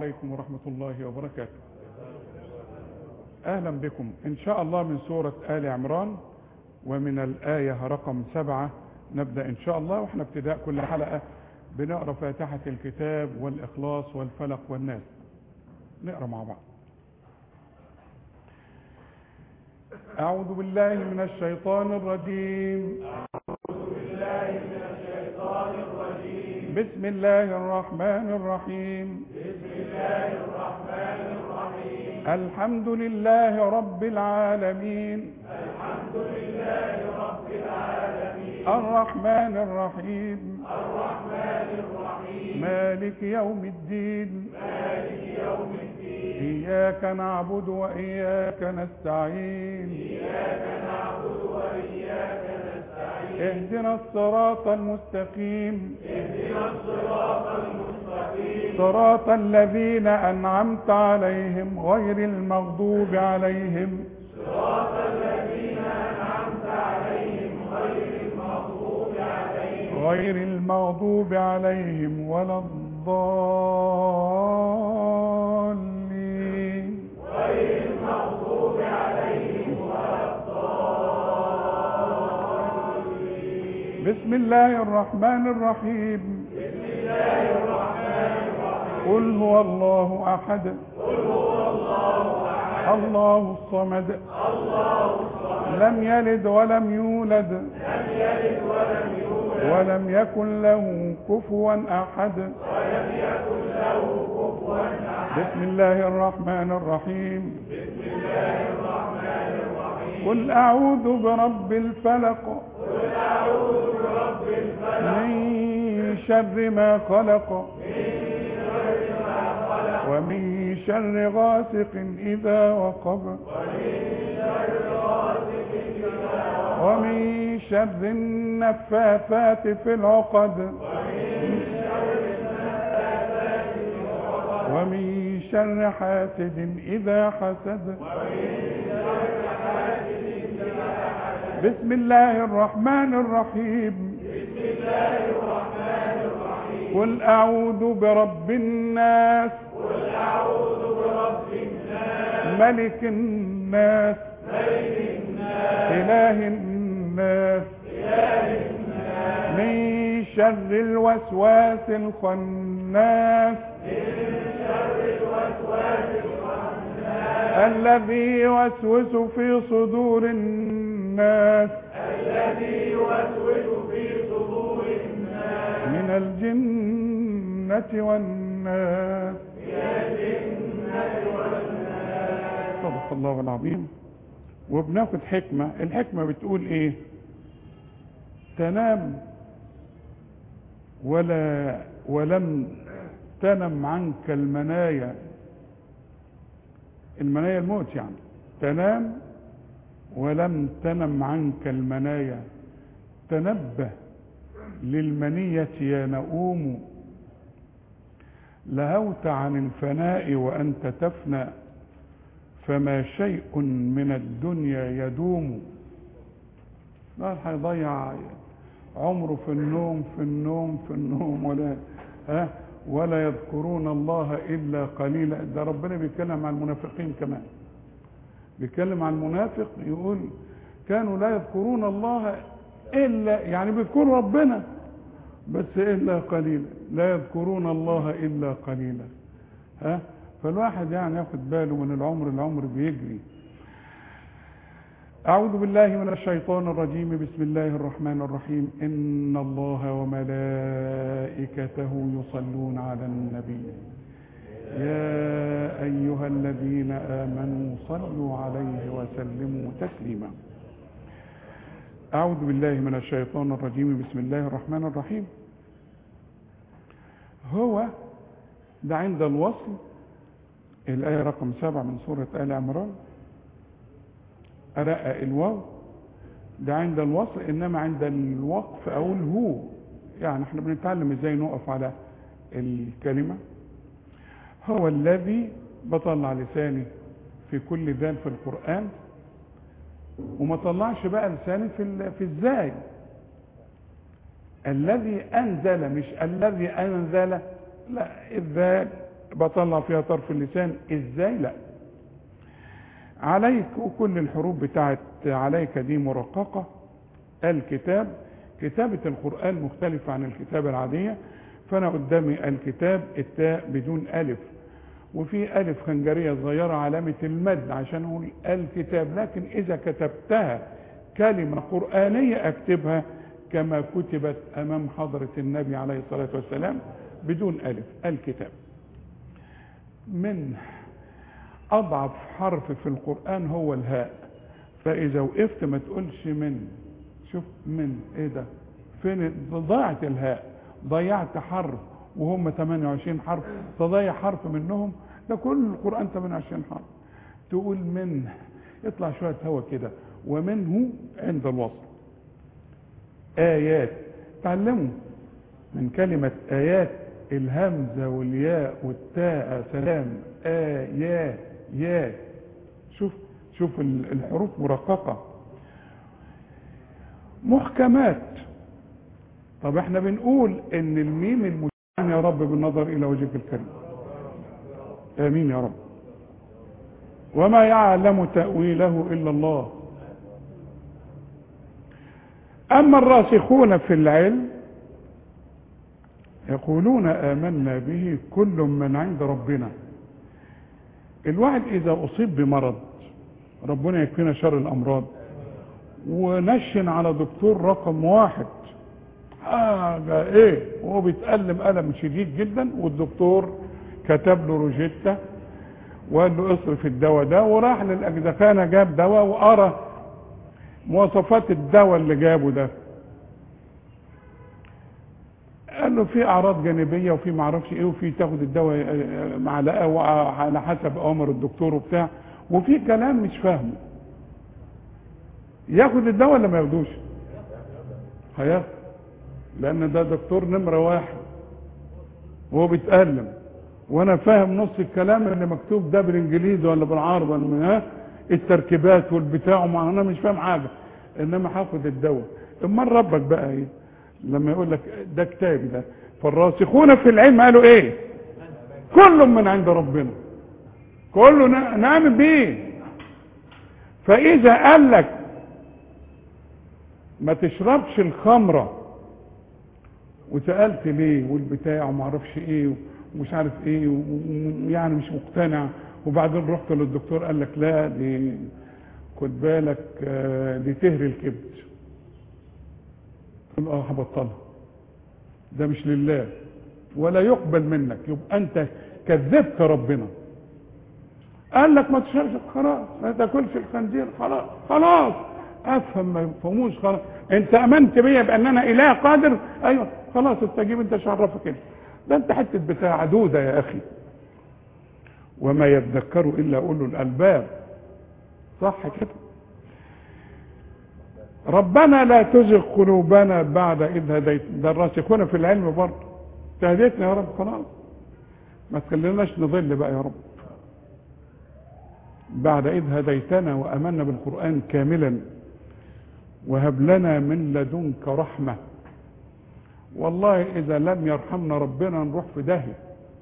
عليكم ورحمة الله وبركاته أهلا بكم إن شاء الله من سورة آل عمران ومن الآية رقم سبعة نبدأ إن شاء الله وإحنا ابتداء كل حلقة بنقرأ فاتحة الكتاب والإخلاص والفلق والناس نقرأ مع بعض أعوذ بالله من الشيطان الرجيم بسم الله الرحمن الرحيم بسم الله الرحمن الرحيم الحمد لله رب العالمين الحمد لله رب العالمين الرحمن الرحيم الرحمن الرحيم مالك يوم الدين مالك يوم الدين إياك نعبد وإياك نستعين إياك نعبد وإياك نستعين اهدنا الصراط المستقيم صراط الذين أنعمت عليهم غير المغضوب عليهم صراط الذين أنعمت عليهم غير المغضوب عليهم غير المغضوب عليهم ولا الضالين غير المغضوب عليهم ولا الضالين بسم الله الرحمن الرحيم قل هو الله احد قل هو الله احد الله الصمد الله الصمد لم يلد ولم يولد لم يلد ولم يولد ولم يكن له كفوا احد ولم يكن له كفوا احد بسم الله الرحمن الرحيم بسم الله الرحمن الرحيم قل اعوذ برب الفلق قل اعوذ برب الفلق من شر ما خلق ومن شر غاسق إذا وقب ومن شر النفاثات في العقد ومن شر حاسد إذا حسد بسم الله الرحمن الرحيم بسم الله الرحمن الرحيم قل أعوذ برب الناس ملك الناس ملك الناس إله الناس إله الناس من شر الوسواس الخناس من شر الوسواس الخناس الذي يوسوس في صدور الناس الذي يوسوس في صدور الناس من الجنة والناس صدق الله العظيم وبناخد حكمة الحكمة بتقول ايه تنام ولا ولم تنم عنك المنايا المنايا الموت يعني تنام ولم تنم عنك المنايا تنبه للمنية يا نؤوم لهوت عن الفناء وأنت تفنى فما شيء من الدنيا يدوم لا هيضيع عمره في النوم في النوم في النوم ولا ها ولا يذكرون الله الا قليلا ده ربنا بيتكلم عن المنافقين كمان بيتكلم عن المنافق يقول كانوا لا يذكرون الله الا يعني بيذكروا ربنا بس الا قليلا لا يذكرون الله الا قليلا ها فالواحد يعني ياخد باله من العمر العمر بيجري أعوذ بالله من الشيطان الرجيم بسم الله الرحمن الرحيم إن الله وملائكته يصلون على النبي يا أيها الذين آمنوا صلوا عليه وسلموا تسليما أعوذ بالله من الشيطان الرجيم بسم الله الرحمن الرحيم هو ده عند الوصل الآية رقم سبعة من سورة آل عمران أرقى الواو ده عند الوصل إنما عند الوقف أقول هو يعني احنا بنتعلم ازاي نقف على الكلمة هو الذي بطلع لساني في كل ذال في القرآن وما طلعش بقى لساني في في ازاي الذي انزل مش الذي انزل لا الذال بطلع فيها طرف اللسان ازاي لا عليك وكل الحروف بتاعت عليك دي مرققة الكتاب كتابة القرآن مختلفة عن الكتابة العادية فأنا قدامي الكتاب التاء بدون ألف وفي ألف خنجرية صغيرة علامة المد عشان أقول الكتاب لكن إذا كتبتها كلمة قرآنية أكتبها كما كتبت أمام حضرة النبي عليه الصلاة والسلام بدون ألف الكتاب من أضعف حرف في القرآن هو الهاء فإذا وقفت ما تقولش من شوف من إيه ده فين ضاعت الهاء ضيعت حرف وهم 28 حرف تضيع حرف منهم ده كل القرآن 28 حرف تقول من يطلع شوية هوا كده ومنه عند الوصل آيات تعلموا من كلمة آيات الهمزة والياء والتاء سلام آيات يا شوف شوف الحروف مرققة محكمات طب احنا بنقول ان الميم المتعن يا رب بالنظر الى وجهك الكريم امين يا رب وما يعلم تأويله الا الله اما الراسخون في العلم يقولون امنا به كل من عند ربنا الواحد اذا اصيب بمرض ربنا يكفينا شر الامراض ونشن على دكتور رقم واحد حاجة ايه وهو بيتألم ألم شديد جدا والدكتور كتب له روجيتا وقال له اصرف الدواء ده وراح للأجزخانة جاب دواء وقرا مواصفات الدواء اللي جابه ده قال له في اعراض جانبيه وفي ما اعرفش ايه وفي تاخد الدواء معلقه على حسب اوامر الدكتور وبتاع وفي كلام مش فاهمه ياخد الدواء ولا ما ياخدوش هياخد لان ده دكتور نمره واحد وهو بيتألم وانا فاهم نص الكلام اللي مكتوب ده بالانجليزي ولا بالعربي ولا ها التركيبات والبتاع وما انا مش فاهم حاجه انما هاخد الدواء امال ربك بقى ايه لما يقول لك ده كتابي ده فالراسخون في العلم قالوا ايه كل من عند ربنا كله نعمل بيه فاذا قال لك ما تشربش الخمره وسالت ليه والبتاع وما اعرفش ايه ومش عارف ايه ويعني مش مقتنع وبعدين رحت للدكتور قال لك لا دي خد بالك دي تهري الكبد تقول اه هبطلها ده مش لله ولا يقبل منك يبقى انت كذبت ربنا قال لك ما تشربش خلاص ما تاكلش الخنزير خلاص خلاص افهم ما يفهموش خلاص انت امنت بيا بان انا اله قادر ايوه خلاص استجيب انت شرفك كده ده انت حته بتاع عدوده يا اخي وما يذكر الا اولو الالباب صح كده ربنا لا تزغ قلوبنا بعد إذ هديت ده الراسخون في العلم برضه تهديتنا يا رب خلاص ما تخليناش نضل بقى يا رب بعد إذ هديتنا وأمنا بالقرآن كاملا وهب لنا من لدنك رحمة والله إذا لم يرحمنا ربنا نروح في داهية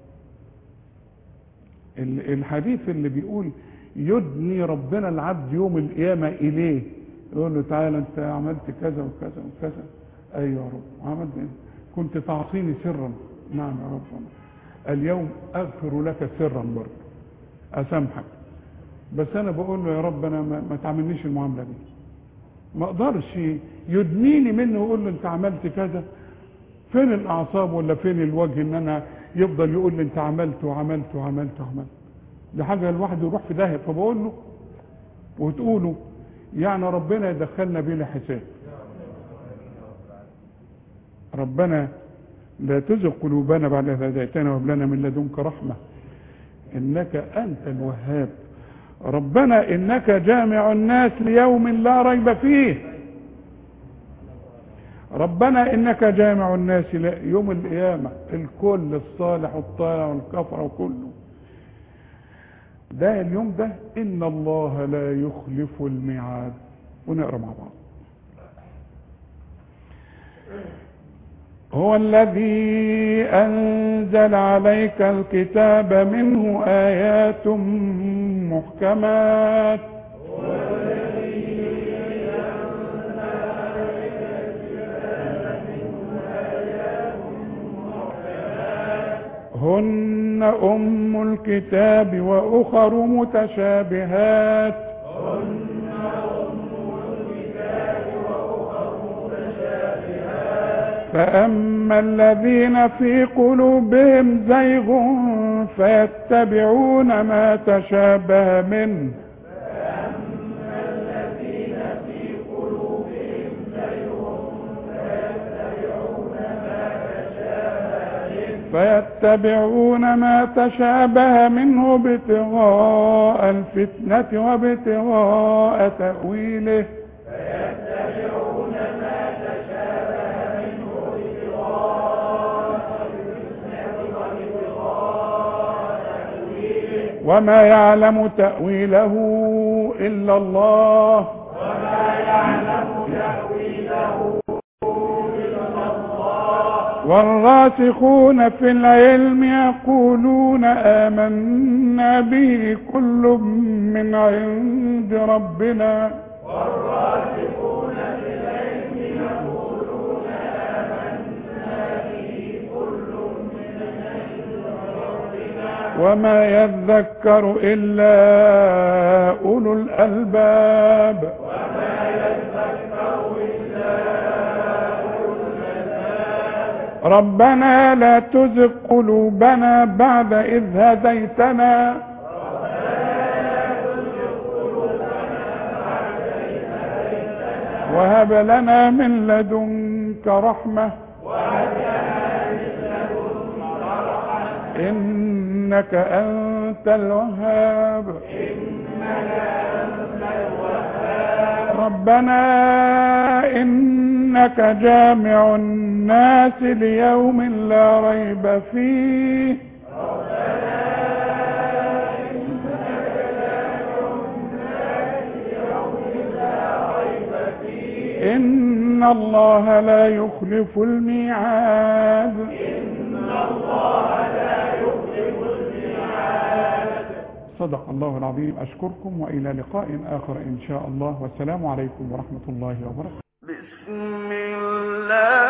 الحديث اللي بيقول يدني ربنا العبد يوم القيامة إليه يقول له تعالى انت عملت كذا وكذا وكذا ايوه يا رب عملت ايه كنت تعصيني سرا نعم يا رب اليوم اغفر لك سرا برضه اسامحك بس انا بقول له يا رب انا ما, ما تعملنيش المعامله دي ما اقدرش يدنيني منه ويقول له انت عملت كذا فين الاعصاب ولا فين الوجه ان انا يفضل يقول لي انت عملت وعملت وعملت وعملت دي حاجه الواحد يروح في داهيه فبقول له وتقولوا يعني ربنا يدخلنا بلا حساب ربنا لا تزغ قلوبنا بعد إذ هديتنا وهب لنا من لدنك رحمة إنك أنت الوهاب ربنا إنك جامع الناس ليوم لا ريب فيه ربنا إنك جامع الناس يوم القيامة الكل الصالح والطالع والكفر وكله ده اليوم ده ان الله لا يخلف الميعاد ونقرا مع بعض هو الذي أنزل عليك الكتاب منه آيات محكمات هن أم الكتاب وأخر متشابهات فأما الذين في قلوبهم زيغ فيتبعون ما تشابه منه فيتبعون ما تشابه منه ابتغاء الفتنة وابتغاء تأويله وما يعلم تأويله إلا الله والراسخون في العلم يقولون آمنا به كل من عند ربنا وما يذكر إلا أولو الألباب ربنا لا تزغ قلوبنا بعد إذ هديتنا وهب لنا من لدنك رحمة إنك أنت الوهاب ربنا إنك جامع الناس ليوم لا ريب فيه إن الله لا يخلف الميعاد صدق الله العظيم أشكركم وإلى لقاء آخر إن شاء الله والسلام عليكم ورحمة الله وبركاته بسم الله